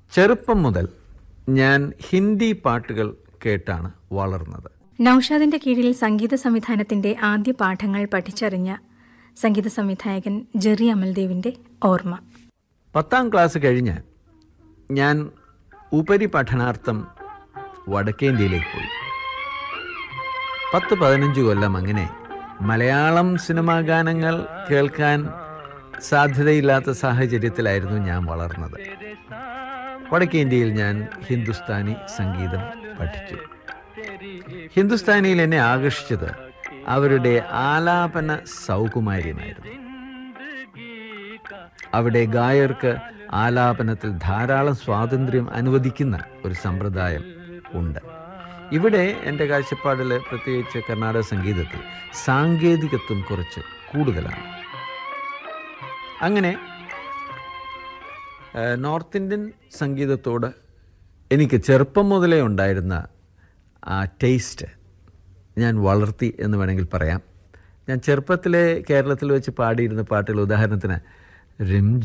ചെറുപ്പം മുതൽ ഞാൻ ഹിന്ദി പാട്ടുകൾ കേട്ടാണ് വളർന്നത് നൌഷാദിന്റെ കീഴിൽ സംഗീത സംവിധാനത്തിന്റെ ആദ്യ പാഠങ്ങൾ പഠിച്ചറിഞ്ഞ സംഗീത സംവിധായകൻ ജെറി അമൽദേവിന്റെ ഓർമ്മ പത്താം ക്ലാസ് കഴിഞ്ഞ് ഞാൻ ഉപരിപഠനാർത്ഥം വടക്കേന്ത്യയിലേക്ക് പോയി പത്ത് പതിനഞ്ച് കൊല്ലം അങ്ങനെ മലയാളം സിനിമാ ഗാനങ്ങൾ കേൾക്കാൻ സാധ്യതയില്ലാത്ത സാഹചര്യത്തിലായിരുന്നു ഞാൻ വളർന്നത് വടക്കേന്ത്യയിൽ ഞാൻ ഹിന്ദുസ്ഥാനി സംഗീതം പഠിച്ചു ഹിന്ദുസ്ഥാനിയിൽ എന്നെ ആകർഷിച്ചത് അവരുടെ ആലാപന സൗകുമാര്യമായിരുന്നു അവിടെ ഗായകർക്ക് ആലാപനത്തിൽ ധാരാളം സ്വാതന്ത്ര്യം അനുവദിക്കുന്ന ഒരു സമ്പ്രദായം ഉണ്ട് ഇവിടെ എൻ്റെ കാഴ്ചപ്പാടിൽ പ്രത്യേകിച്ച് കർണാടക സംഗീതത്തിൽ സാങ്കേതികത്വം കുറച്ച് കൂടുതലാണ് അങ്ങനെ ഏഹ്, നോർത്ത് ഇന്ത്യൻ സംഗീതത്തോട് എനിക്ക് ചെറുപ്പം മുതലേ ഉണ്ടായിരുന്ന ആ ടേസ്റ്റ് ഞാൻ വളർത്തി എന്ന് വേണമെങ്കിൽ പറയാം ഞാൻ ചെറുപ്പത്തിലെ കേരളത്തിൽ വെച്ച് പാടിയിരുന്ന പാട്ടുകൾ ഉദാഹരണത്തിന് റിം